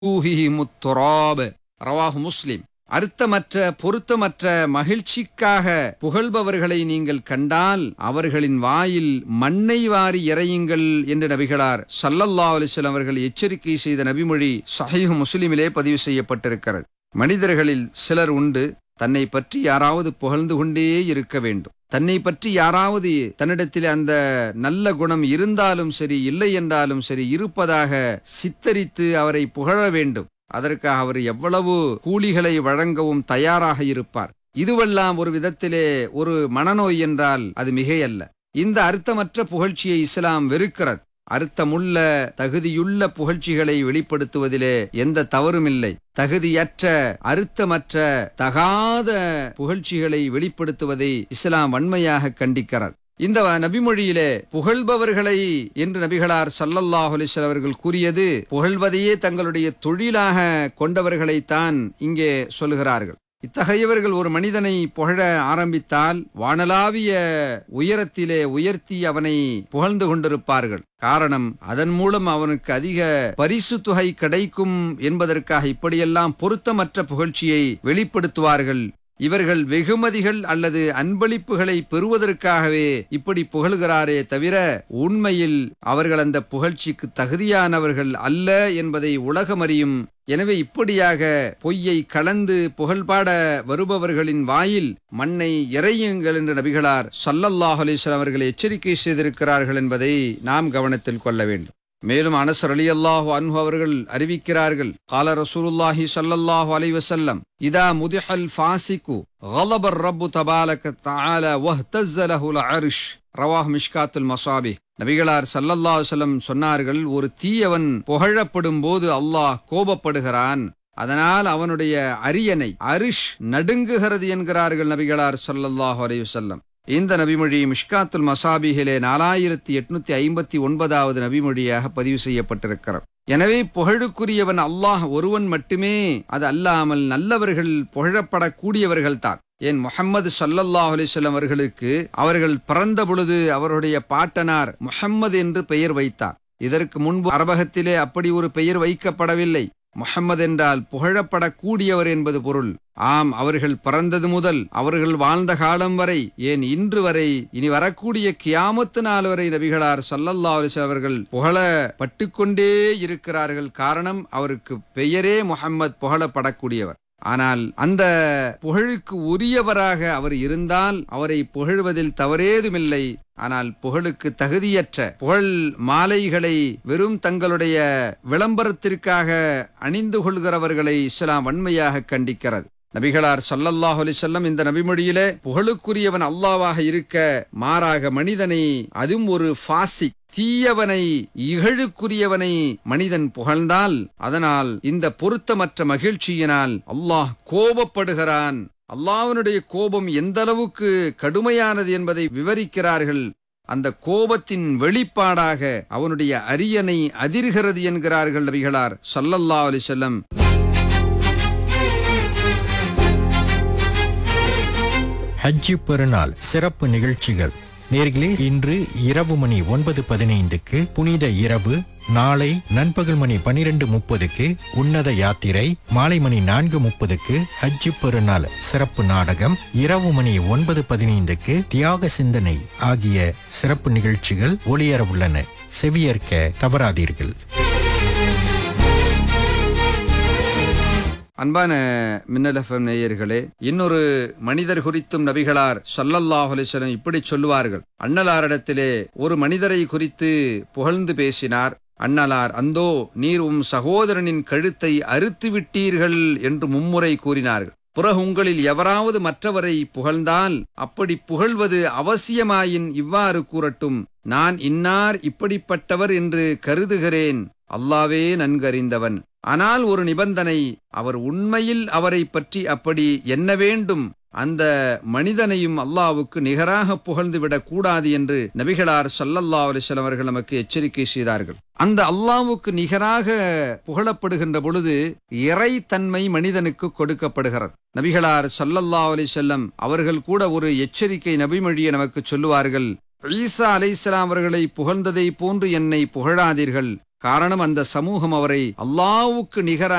ஊஹிஹிமுத்துராப் ரவாஹு முஸ்லிம் அர்த்தமற்ற பொருத்தமற்ற மகிழ்ச்சிக்காக புகழ்பவர்களை நீங்கள் கண்டால் அவர்களின் வாயில் மண்ணை வாரி இறையுங்கள் என்று நபிகளார் சல்லல்லா அலிஸ்லாம் அவர்கள் எச்சரிக்கை செய்த நபிமொழி சஹீஹ் முஸ்லிமிலே பதிவு செய்யப்பட்டிருக்கிறது மனிதர்களில் சிலர் உண்டு தன்னை பற்றி யாராவது புகழ்ந்து கொண்டே இருக்க வேண்டும் தன்னை பற்றி யாராவது தன்னிடத்தில் அந்த நல்ல குணம் இருந்தாலும் சரி இல்லை என்றாலும் சரி இருப்பதாக சித்தரித்து அவரை புகழ வேண்டும் அதற்காக அவர் எவ்வளவு கூலிகளை வழங்கவும் தயாராக இருப்பார் இதுவெல்லாம் ஒரு விதத்திலே ஒரு மனநோய் என்றால் அது மிகையல்ல இந்த அர்த்தமற்ற புகழ்ச்சியை இஸ்லாம் வெறுக்கிறது அர்த்தமுள்ள தகுதியுள்ள புகழ்ச்சிகளை வெளிப்படுத்துவதிலே எந்த தவறுமில்லை தகுதியற்ற அர்த்தமற்ற தகாத புகழ்ச்சிகளை வெளிப்படுத்துவதை இஸ்லாம் வன்மையாக கண்டிக்கிறது இந்த நபிமொழியிலே புகழ்பவர்களை என்று நபிகளார் சல்லல்லாஹு அலிஸ்வல் அவர்கள் கூறியது புகழ்வதையே தங்களுடைய தொழிலாக கொண்டவர்களைத்தான் இங்கே சொல்கிறார்கள் இத்தகையவர்கள் ஒரு மனிதனை புகழ ஆரம்பித்தால் வானலாவிய உயரத்திலே உயர்த்தி அவனை புகழ்ந்து கொண்டிருப்பார்கள் காரணம் அதன் மூலம் அவனுக்கு அதிக பரிசு தொகை கிடைக்கும் என்பதற்காக இப்படியெல்லாம் பொருத்தமற்ற புகழ்ச்சியை வெளிப்படுத்துவார்கள் இவர்கள் வெகுமதிகள் அல்லது அன்பளிப்புகளை பெறுவதற்காகவே இப்படி புகழ்கிறாரே தவிர உண்மையில் அவர்கள் அந்த புகழ்ச்சிக்கு தகுதியானவர்கள் அல்ல என்பதை உலகமறியும் எனவே இப்படியாக பொய்யை கலந்து புகழ்பாட வருபவர்களின் வாயில் மண்ணை இறையுங்கள் என்று நபிகளார் சல்லல்லாஹ் அலிஸ்லாம் அவர்கள் எச்சரிக்கை செய்திருக்கிறார்கள் என்பதை நாம் கவனத்தில் கொள்ள வேண்டும் மேலும் அனசர் அலி அல்லாஹு அன்ஹு அவர்கள் அறிவிக்கிறார்கள் கால ரசூலுல்லாஹி ஸல்லல்லாஹு அலைஹி வஸல்லம் இதா முதிஹல் ஃபாசிகு غضب الرب تبارك تعالى واهتز له العرش ரவாஹ் மிஷ்காத்துல் மசாபி நபிகளார் சல்லல்லா செல்லம் சொன்னார்கள் ஒரு தீயவன் புகழப்படும் போது அல்லாஹ் கோபப்படுகிறான் அதனால் அவனுடைய அரியணை அரிஷ் நடுங்குகிறது என்கிறார்கள் நபிகளார் சல்லல்லாஹு அலைஹி வஸல்லம் இந்த நபிமொழி மிஷ்காத்துல் மசாபிகிலே நாலாயிரத்தி எட்நூத்தி ஐம்பத்தி ஒன்பதாவது நபிமொழியாக பதிவு செய்யப்பட்டிருக்கிறது எனவே புகழுக்குரியவன் அல்லாஹ் ஒருவன் மட்டுமே அது அல்லாமல் நல்லவர்கள் புகழப்படக்கூடியவர்கள் தான் ஏன் முகம்மது சல்லல்லாஹ் அலிஸ்லாம் அவர்களுக்கு அவர்கள் பிறந்த பொழுது அவருடைய பாட்டனார் முஹம்மது என்று பெயர் வைத்தார் இதற்கு முன்பு அரபகத்திலே அப்படி ஒரு பெயர் வைக்கப்படவில்லை முகம்மது என்றால் புகழப்படக்கூடியவர் என்பது பொருள் ஆம் அவர்கள் பிறந்தது முதல் அவர்கள் வாழ்ந்த காலம் வரை ஏன் இன்று வரை இனி வரக்கூடிய கியாமத்து நாள் வரை நபிகளார் சல்லல்லா அலிஸ் அவர்கள் புகழப்பட்டு கொண்டே இருக்கிறார்கள் காரணம் அவருக்கு பெயரே முகம்மது புகழப்படக்கூடியவர் ஆனால் அந்த புகழுக்கு உரியவராக அவர் இருந்தால் அவரை புகழ்வதில் தவறேதுமில்லை ஆனால் புகழுக்கு தகுதியற்ற புகழ் மாலைகளை வெறும் தங்களுடைய விளம்பரத்திற்காக அணிந்து கொள்கிறவர்களை இஸ்லாம் வன்மையாக கண்டிக்கிறது நபிகளார் சல்லல்லாஹ் அலிசல்லம் இந்த நபிமொழியிலே புகழுக்குரியவன் அல்லாவாக இருக்க மாறாக மனிதனை அதுவும் ஒரு ஃபாசிக் தீயவனை இகழுக்குரியவனை மனிதன் புகழ்ந்தால் அதனால் இந்த பொருத்தமற்ற மகிழ்ச்சியினால் அல்லாஹ் கோபப்படுகிறான் அல்லாஹ்வினுடைய கோபம் எந்த அளவுக்கு கடுமையானது என்பதை விவரிக்கிறார்கள் அந்த கோபத்தின் வெளிப்பாடாக அவனுடைய அரியணை அதிர்கிறது என்கிறார்கள் நபிகளார் சல்லல்லா அலி செல்லம் ஹஜ்ஜி பெருநாள் சிறப்பு நிகழ்ச்சிகள் நேர்களே இன்று இரவு மணி ஒன்பது பதினைந்துக்கு புனித இரவு நாளை நண்பகல் மணி பனிரெண்டு முப்பதுக்கு உன்னத யாத்திரை மாலை மணி நான்கு முப்பதுக்கு ஹஜ்ஜி பெருநாள் சிறப்பு நாடகம் இரவு மணி ஒன்பது பதினைந்துக்கு தியாக சிந்தனை ஆகிய சிறப்பு நிகழ்ச்சிகள் ஒளியர உள்ளன செவியேற்க தவறாதீர்கள் அன்பான மின்னல் எஃப்எம் நேயர்களே இன்னொரு மனிதர் குறித்தும் நபிகளார் சல்லல்லாஹ் அலிஸ்லம் இப்படி சொல்லுவார்கள் அண்ணலாரிடத்திலே ஒரு மனிதரை குறித்து புகழ்ந்து பேசினார் அண்ணலார் அந்தோ நீர் உம் சகோதரனின் கழுத்தை அறுத்து விட்டீர்கள் என்று மும்முறை கூறினார்கள் பிறகு உங்களில் எவராவது மற்றவரை புகழ்ந்தால் அப்படி புகழ்வது அவசியமாயின் இவ்வாறு கூறட்டும் நான் இன்னார் இப்படிப்பட்டவர் என்று கருதுகிறேன் அல்லாவே நன்கறிந்தவன் ஆனால் ஒரு நிபந்தனை அவர் உண்மையில் அவரை பற்றி அப்படி என்ன வேண்டும் அந்த மனிதனையும் அல்லாவுக்கு நிகராக புகழ்ந்துவிடக் கூடாது என்று நபிகளார் சல்லல்லா அலிஸ்லாம் அவர்கள் நமக்கு எச்சரிக்கை செய்தார்கள் அந்த அல்லாவுக்கு நிகராக புகழப்படுகின்ற பொழுது இறை தன்மை மனிதனுக்கு கொடுக்கப்படுகிறது நபிகளார் சல்லல்லா அலிசல்லம் அவர்கள் கூட ஒரு எச்சரிக்கை நபிமொழியை நமக்கு சொல்லுவார்கள் ஈசா அலைசலாம் அவர்களை புகழ்ந்ததை போன்று என்னை புகழாதீர்கள் காரணம் அந்த சமூகம் அவரை அல்லாவுக்கு நிகராக